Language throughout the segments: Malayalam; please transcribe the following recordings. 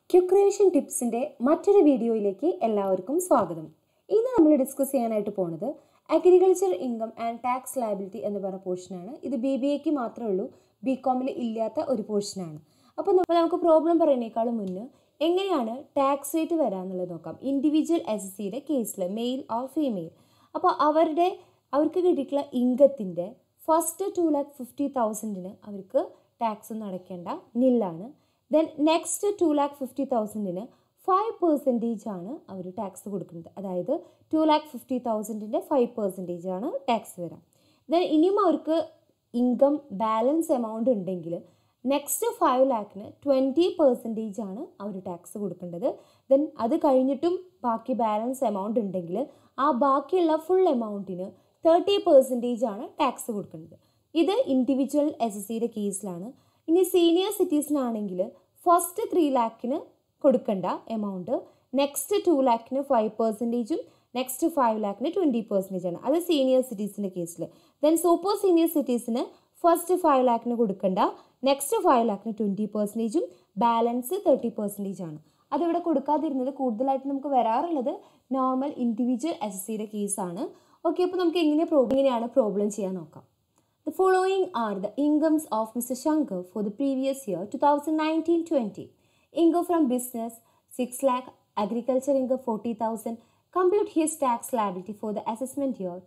ക്യുക്ക് റിവിഷൻ ടിപ്സിന്റെ മറ്റൊരു വീഡിയോയിലേക്ക് എല്ലാവർക്കും സ്വാഗതം ഇന്ന് നമ്മൾ ഡിസ്കസ് ചെയ്യാനായിട്ട് പോണത് agriculture income and tax liability എന്ന് പറഞ്ഞ പോർഷനാണ് ഇത് ബി ബി എക്ക് മാത്രമേ ഉള്ളൂ ബി കോമിൽ ഇല്ലാത്ത ഒരു പോർഷനാണ് അപ്പോൾ നമുക്ക് പ്രോബ്ലം പറയുന്നേക്കാളും മുന്നേ എങ്ങനെയാണ് ടാക്സ് റേറ്റ് വരാന്നുള്ളത് നോക്കാം ഇൻഡിവിജ്വൽ എസ് എസ് സിയുടെ കേസിൽ മെയിൽ ഓർ ഫീമെയിൽ അപ്പോൾ അവരുടെ അവർക്ക് കിട്ടിയിട്ടുള്ള ഇൻകത്തിൻ്റെ ഫസ്റ്റ് ടു ലാക്ക് ഫിഫ്റ്റി തൗസൻഡിന് അവർക്ക് ടാക്സ് ഒന്നും അടയ്ക്കേണ്ട നില്ലാണ് then next two lakh fifty തൗസൻഡിന് ഫൈവ് പെർസെൻറ്റേജ് ആണ് അവർ ടാക്സ് കൊടുക്കുന്നത് അതായത് ടു ലാക്ക് ഫിഫ്റ്റി തൗസൻഡിൻ്റെ ഫൈവ് പെർസെൻറ്റേജ് ആണ് ടാക്സ് വരാം ദെൻ ഇനിയും അവർക്ക് ഇൻകം ബാലൻസ് എമൗണ്ട് ഉണ്ടെങ്കിൽ നെക്സ്റ്റ് ഫൈവ് ലാക്കിന് ട്വൻറ്റി പെർസെൻറ്റേജ് ആണ് അവർ ടാക്സ് കൊടുക്കേണ്ടത് ദെൻ അത് കഴിഞ്ഞിട്ടും ബാക്കി ബാലൻസ് എമൗണ്ട് ഉണ്ടെങ്കിൽ ആ ബാക്കിയുള്ള ഫുൾ എമൗണ്ടിന് തേർട്ടി പെർസെൻറ്റേജ് ആണ് ടാക്സ് കൊടുക്കുന്നത് ഇത് ഇൻഡിവിജ്വൽ എസ് എസ് സിയുടെ കേസിലാണ് ഇനി സീനിയർ സിറ്റിസനാണെങ്കിൽ ഫസ്റ്റ് ത്രീ ലാക്കിന് കൊടുക്കേണ്ട എമൗണ്ട് നെക്സ്റ്റ് ടു ലാക്കിന് ഫൈവ് പെർസെൻറ്റേജും നെക്സ്റ്റ് ഫൈവ് ലാക്കിന് ട്വൻറ്റി പെർസെൻറ്റേജ് ആണ് അത് സീനിയർ സിറ്റീസിൻ്റെ കേസിൽ ദെൻ സൂപ്പർ സീനിയർ സിറ്റീസിന് ഫസ്റ്റ് ഫൈവ് ലാക്കിന് കൊടുക്കേണ്ട നെക്സ്റ്റ് ഫൈവ് ലാക്കിന് ട്വൻറ്റി പെർസെൻറ്റേജും ബാലൻസ് തേർട്ടി പെർസെൻറ്റേജ് ആണ് അതിവിടെ കൊടുക്കാതിരുന്നത് കൂടുതലായിട്ട് നമുക്ക് വരാറുള്ളത് നോർമൽ ഇൻഡിവിജ്വൽ എസ് എസ് സിയുടെ കേസാണ് ഓക്കെ അപ്പോൾ നമുക്ക് എങ്ങനെ പ്രോബ്ലം എങ്ങനെയാണ് പ്രോബ്ലം ചെയ്യാൻ നോക്കാം The following are the incomes of Mr. Shankar for the previous year 2019-20. Income from business 6 lakh, agriculture income 40,000. Compute his tax liability for the assessment year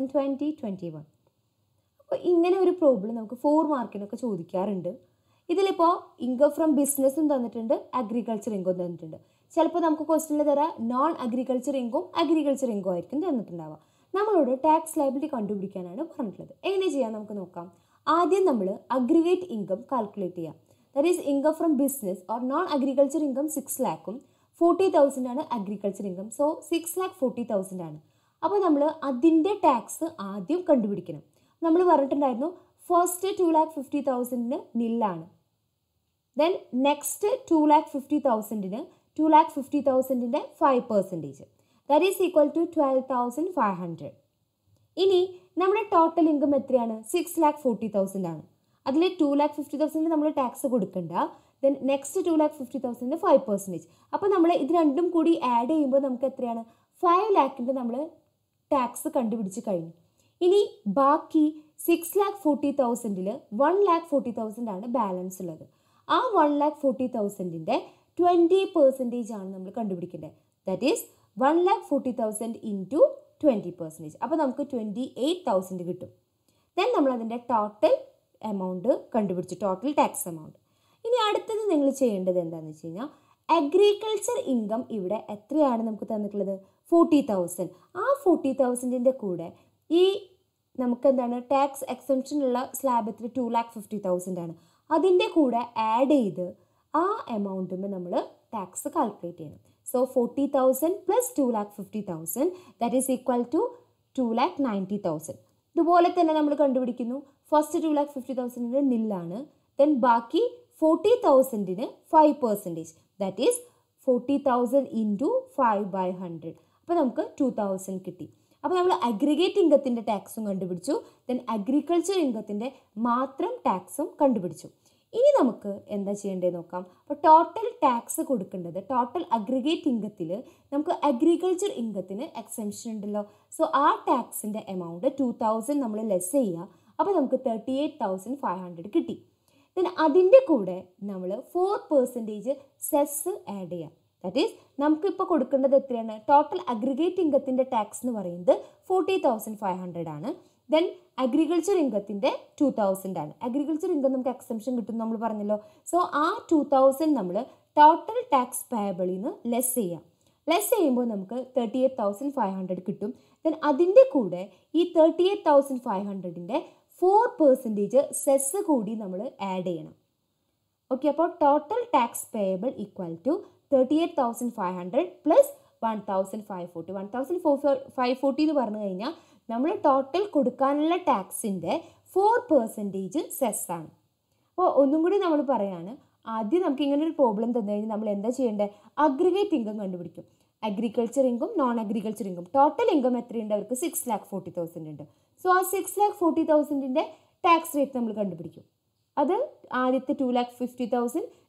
2020-21. അപ്പോൾ ഇങ്ങനെ ഒരു പ്രോബ്ലം നമുക്ക് ഫോർ മാർക്കിനൊക്കെ ചോദിക്കാറുണ്ട് ഇതിലിപ്പോൾ ഇൻകം ഫ്രം ബിസിനസ്സും തന്നിട്ടുണ്ട് അഗ്രികൾച്ചർ ഇൻകം തന്നിട്ടുണ്ട് ചിലപ്പോൾ നമുക്ക് ക്വസ്റ്റനിൽ തരാം non agriculture income agriculture income ആയിരിക്കും തന്നിട്ടുണ്ടാവുക നമ്മളോട് ടാക്സ് ലൈബിലിറ്റി കണ്ടുപിടിക്കാനാണ് പറഞ്ഞിട്ടുള്ളത് എങ്ങനെ ചെയ്യാം നമുക്ക് നോക്കാം ആദ്യം നമ്മൾ അഗ്രിഗേറ്റ് ഇൻകം കാൽക്കുലേറ്റ് ചെയ്യാം that is income from business or non agriculture income six ലാക്കും ഫോർട്ടി തൗസൻഡ് ആണ് agriculture income so six lakh forty thousand ആണ് അപ്പോൾ നമ്മൾ അതിൻ്റെ ടാക്സ് ആദ്യം കണ്ടുപിടിക്കണം നമ്മൾ പറഞ്ഞിട്ടുണ്ടായിരുന്നു ഫസ്റ്റ് ടു ലാക്ക് ഫിഫ്റ്റി തൗസൻഡിന് നില്ലാണ് then next two lakh fifty തൗസൻഡിന് ടു ലാക്ക് ഫിഫ്റ്റി തൗസൻഡിൻ്റെ five percentage that is equal to twelve thousand five hundred ഇനി നമ്മുടെ ടോട്ടൽ ഇൻകം എത്രയാണ് സിക്സ് ലാക്ക് ഫോർട്ടി തൗസൻഡ് ആണ് അതിൽ ടു ലാക്ക് ഫിഫ്റ്റി തൗസൻഡ് നമ്മൾ ടാക്സ് കൊടുക്കണ്ട then next two lakh fifty thousand five percentage അപ്പോൾ നമ്മൾ ഇത് രണ്ടും കൂടി ആഡ് ചെയ്യുമ്പോൾ നമുക്ക് എത്രയാണ് ഫൈവ് ലാക്കിൻ്റെ നമ്മൾ ടാക്സ് കണ്ടുപിടിച്ച് കഴിഞ്ഞു ഇനി ബാക്കി സിക്സ് ലാക്ക് ഫോർട്ടി തൗസൻഡിൽ വൺ ലാക്ക് ഫോർട്ടി തൗസൻഡ് ആണ് ബാലൻസ് ഉള്ളത് ആ വൺ ലാക്ക് ഫോർട്ടി തൗസൻഡിൻ്റെ ട്വൻറ്റി പെർസെൻറ്റേജ് ആണ് നമ്മൾ കണ്ടുപിടിക്കേണ്ടത് that is one lakh forty thousand into twenty percentage അപ്പോൾ നമുക്ക് ട്വൻറ്റി എയ്റ്റ് തൗസൻഡ് കിട്ടും ദെൻ നമ്മൾ അതിൻ്റെ ടോട്ടൽ എമൗണ്ട് കണ്ടുപിടിച്ചു ടോട്ടൽ ടാക്സ് എമൗണ്ട് ഇനി അടുത്തത് നിങ്ങൾ ചെയ്യേണ്ടത് എന്താണെന്ന് വെച്ച് കഴിഞ്ഞാൽ അഗ്രികൾച്ചർ ഇൻകം ഇവിടെ എത്രയാണ് നമുക്ക് തന്നിട്ടുള്ളത് ഫോർട്ടി തൗസൻഡ് ആ ഫോർട്ടി തൗസൻഡിൻ്റെ കൂടെ ഈ നമുക്ക് എന്താണ് ടാക്സ് എക്സംഷനുള്ള സ്ലാബ് എത്ര ടു ലാക്ക് ഫിഫ്റ്റി തൗസൻഡ് ആണ് അതിൻ്റെ കൂടെ ആഡ് ചെയ്ത് ആ എമൗണ്ടുമ്പോൾ നമ്മൾ ടാക്സ് കാൽക്കുലേറ്റ് ചെയ്യണം so forty thousand plus two lakh fifty thousand that is equal to two lakh ninety thousand ഇതുപോലെ തന്നെ നമ്മൾ കണ്ടുപിടിക്കുന്നു ഫസ്റ്റ് ടു ലാക്ക് ഫിഫ്റ്റി തൗസൻഡിന് നില്ലാണ് ദെൻ ബാക്കി ഫോർട്ടി തൗസൻഡിന് five percentage that is forty thousand into five by hundred അപ്പോൾ നമുക്ക് ടു തൗസൻഡ് കിട്ടി അപ്പോൾ നമ്മൾ അഗ്രിഗേറ്റ് ഇൻകത്തിൻ്റെ ടാക്സും കണ്ടുപിടിച്ചു ദെൻ അഗ്രികൾച്ചർ ഇൻകത്തിൻ്റെ മാത്രം ടാക്സും കണ്ടുപിടിച്ചു ഇനി നമുക്ക് എന്താ ചെയ്യേണ്ടത് നോക്കാം അപ്പോൾ ടോട്ടൽ ടാക്സ് കൊടുക്കേണ്ടത് ടോട്ടൽ അഗ്രിഗേറ്റ് ഇൻകത്തിൽ നമുക്ക് അഗ്രികൾച്ചർ ഇൻകത്തിന് എക്സെംഷൻ ഉണ്ടല്ലോ സോ ആ ടാക്സിൻ്റെ എമൗണ്ട് ടു തൗസൻഡ് നമ്മൾ ലെസ് ചെയ്യുക അപ്പോൾ നമുക്ക് thirty eight thousand five hundred കിട്ടി ദെൻ അതിൻ്റെ കൂടെ നമ്മൾ ഫോർ പെർസെൻറ്റേജ് സെസ് ആഡ് ചെയ്യാം ദാറ്റ് ഈസ് നമുക്കിപ്പോൾ കൊടുക്കേണ്ടത് എത്രയാണ് ടോട്ടൽ അഗ്രിഗേറ്റ് ഇൻകത്തിൻ്റെ ടാക്സ് എന്ന് പറയുന്നത് ഫോർട്ടി തൗസൻഡ് ഫൈവ് ഹൺഡ്രഡ് ആണ് ദെൻ അഗ്രികൾച്ചർ ഇൻകത്തിൻ്റെ ടു തൗസൻഡ് ആണ് അഗ്രികൾച്ചർ ഇൻകം നമുക്ക് എക്സംഷൻ കിട്ടും നമ്മൾ പറഞ്ഞല്ലോ സോ ആ ടു തൗസൻഡ് നമ്മൾ ടോട്ടൽ ടാക്സ് പേബിളിൽ നിന്ന് ലെസ് ചെയ്യാം ലെസ് ചെയ്യുമ്പോൾ നമുക്ക് thirty eight thousand five hundred കിട്ടും ദെൻ അതിൻ്റെ കൂടെ ഈ തേർട്ടി എയ്റ്റ് തൗസൻഡ് ഫൈവ് ഹൺഡ്രഡിൻ്റെ ഫോർ പെർസെൻറ്റേജ് സെസ് കൂടി നമ്മൾ ആഡ് ചെയ്യണം ഓക്കെ അപ്പോൾ total tax payable equal to thirty eight thousand five hundred plus one thousand five forty one thousand four five forty എന്ന് പറഞ്ഞു കഴിഞ്ഞാൽ നമ്മൾ ടോട്ടൽ കൊടുക്കാനുള്ള ടാക്സിൻ്റെ ഫോർ പെർസെൻറ്റേജ് സെസ് ആണ് അപ്പോൾ ഒന്നും കൂടി നമ്മൾ പറയാണ് ആദ്യം നമുക്ക് ഇങ്ങനെ ഒരു പ്രോബ്ലം തന്നു കഴിഞ്ഞാൽ നമ്മൾ എന്താ ചെയ്യേണ്ടത് അഗ്രിഗേറ്റ് ഇൻകം കണ്ടുപിടിക്കും agriculture income non agriculture income total income എത്രയുണ്ട് അവർക്ക് സിക്സ് ലാക്ക് ഫോർട്ടി തൗസൻഡ് ഉണ്ട് സോ ആ സിക്സ് ലാക്ക് ഫോർട്ടി തൗസൻഡിൻ്റെ ടാക്സ് റേറ്റ് നമ്മൾ കണ്ടുപിടിക്കും അത് ആദ്യത്തെ two lakh fifty thousand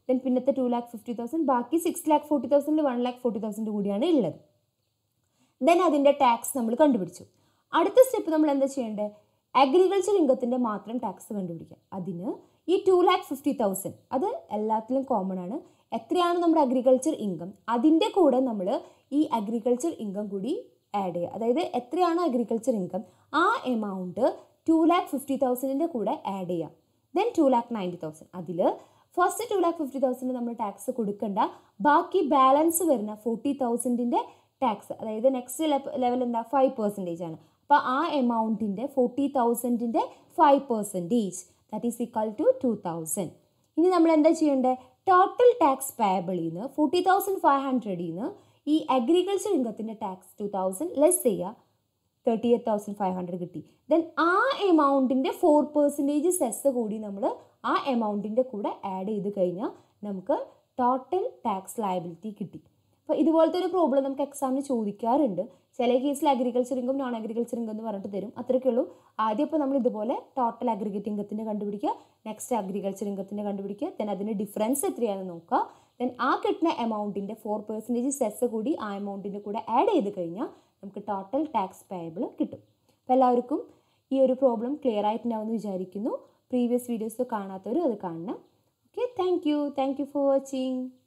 then പിന്നത്തെ ടു ലാക്ക് ഫിഫ്റ്റി തൗസൻഡ് ബാക്കി six lakh forty thousand one lakh forty thousand കൂടിയാണ് ഉള്ളത് ദെൻ അതിൻ്റെ ടാക്സ് നമ്മൾ കണ്ടുപിടിച്ചു അടുത്ത സ്റ്റെപ്പ് നമ്മൾ എന്താ ചെയ്യേണ്ടത് അഗ്രികൾച്ചർ ഇൻകത്തിൻ്റെ മാത്രം ടാക്സ് കണ്ടുപിടിക്കുക അതിന് ഈ ടു ലാക്ക് ഫിഫ്റ്റി തൗസൻഡ് അത് എല്ലാത്തിലും കോമൺ ആണ് എത്രയാണ് നമ്മുടെ അഗ്രികൾച്ചർ ഇൻകം അതിൻ്റെ കൂടെ നമ്മൾ ഈ അഗ്രികൾച്ചർ ഇൻകം കൂടി ആഡ് ചെയ്യുക അതായത് എത്രയാണോ അഗ്രികൾച്ചർ ഇൻകം ആ എമൗണ്ട് ടു ലാക്ക് ഫിഫ്റ്റി തൗസൻഡിൻ്റെ കൂടെ ആഡ് ചെയ്യുക then two lakh ninety thousand അതിൽ first two lakh fifty thousand നമ്മൾ ടാക്സ് കൊടുക്കണ്ട ബാക്കി ബാലൻസ് വരുന്ന ഫോർട്ടി തൗസൻഡിൻ്റെ ടാക്സ് അതായത് നെക്സ്റ്റ് ലെവൽ എന്താ ഫൈവ് പെർസെൻറ്റേജ് ആണ് അപ്പോൾ ആ എമൗണ്ടിൻ്റെ ഫോർട്ടി തൗസൻഡിൻ്റെ five percentage that is equal to two thousand ഇനി നമ്മൾ എന്താ ചെയ്യേണ്ടത് ടോട്ടൽ ടാക്സ് പേബിളിൽ നിന്ന് ഫോർട്ടി തൗസൻഡ് ഫൈവ് ഹൺഡ്രഡിൽ നിന്ന് ഈ അഗ്രികൾച്ചർ ഇൻകത്തിൻ്റെ ടാക്സ് ടു തൗസൻഡ് ലെസ് ചെയ്യുക thirty eight thousand five hundred കിട്ടി ദെൻ ആ എമൗണ്ടിൻ്റെ ഫോർ പെർസെൻറ്റേജ് സെസ് കൂടി നമ്മൾ ആ എമൗണ്ടിൻ്റെ കൂടെ ആഡ് ചെയ്ത് കഴിഞ്ഞാൽ നമുക്ക് ടോട്ടൽ ടാക്സ് ലയബിലിറ്റി കിട്ടി അപ്പോൾ ഇതുപോലത്തെ ഒരു പ്രോബ്ലം നമുക്ക് എക്സാമിന് ചോദിക്കാറുണ്ട് ചില കേസിൽ agriculture income non agriculture income എന്ന് പറഞ്ഞിട്ട് തരും അത്രയ്ക്കേ ഉള്ളൂ ആദ്യം ഇപ്പോൾ നമ്മൾ ഇതുപോലെ ടോട്ടൽ അഗ്രിഗേറ്റ് ഇൻകത്തിൻ്റെ കണ്ടുപിടിക്കുക നെക്സ്റ്റ് അഗ്രികൾച്ചർ ഇൻകത്തിൻ്റെ കണ്ടുപിടിക്കുക ദെൻ അതിൻ്റെ ഡിഫറൻസ് എത്രയാണെന്ന് നോക്കുക ദെൻ ആ കിട്ടുന്ന എമൗണ്ടിൻ്റെ ഫോർ പെർസെൻറ്റേജ് സെസ് കൂടി ആ എമൗണ്ടിൻ്റെ കൂടെ ആഡ് ചെയ്ത് കഴിഞ്ഞാൽ നമുക്ക് ടോട്ടൽ ടാക്സ് പേയബിൾ കിട്ടും അപ്പോൾ എല്ലാവർക്കും ഈ ഒരു പ്രോബ്ലം ക്ലിയർ ആയിട്ടുണ്ടാവുമെന്ന് വിചാരിക്കുന്നു പ്രീവിയസ് വീഡിയോസ് കാണാത്തവരും അത് കാണണം okay thank you thank you for watching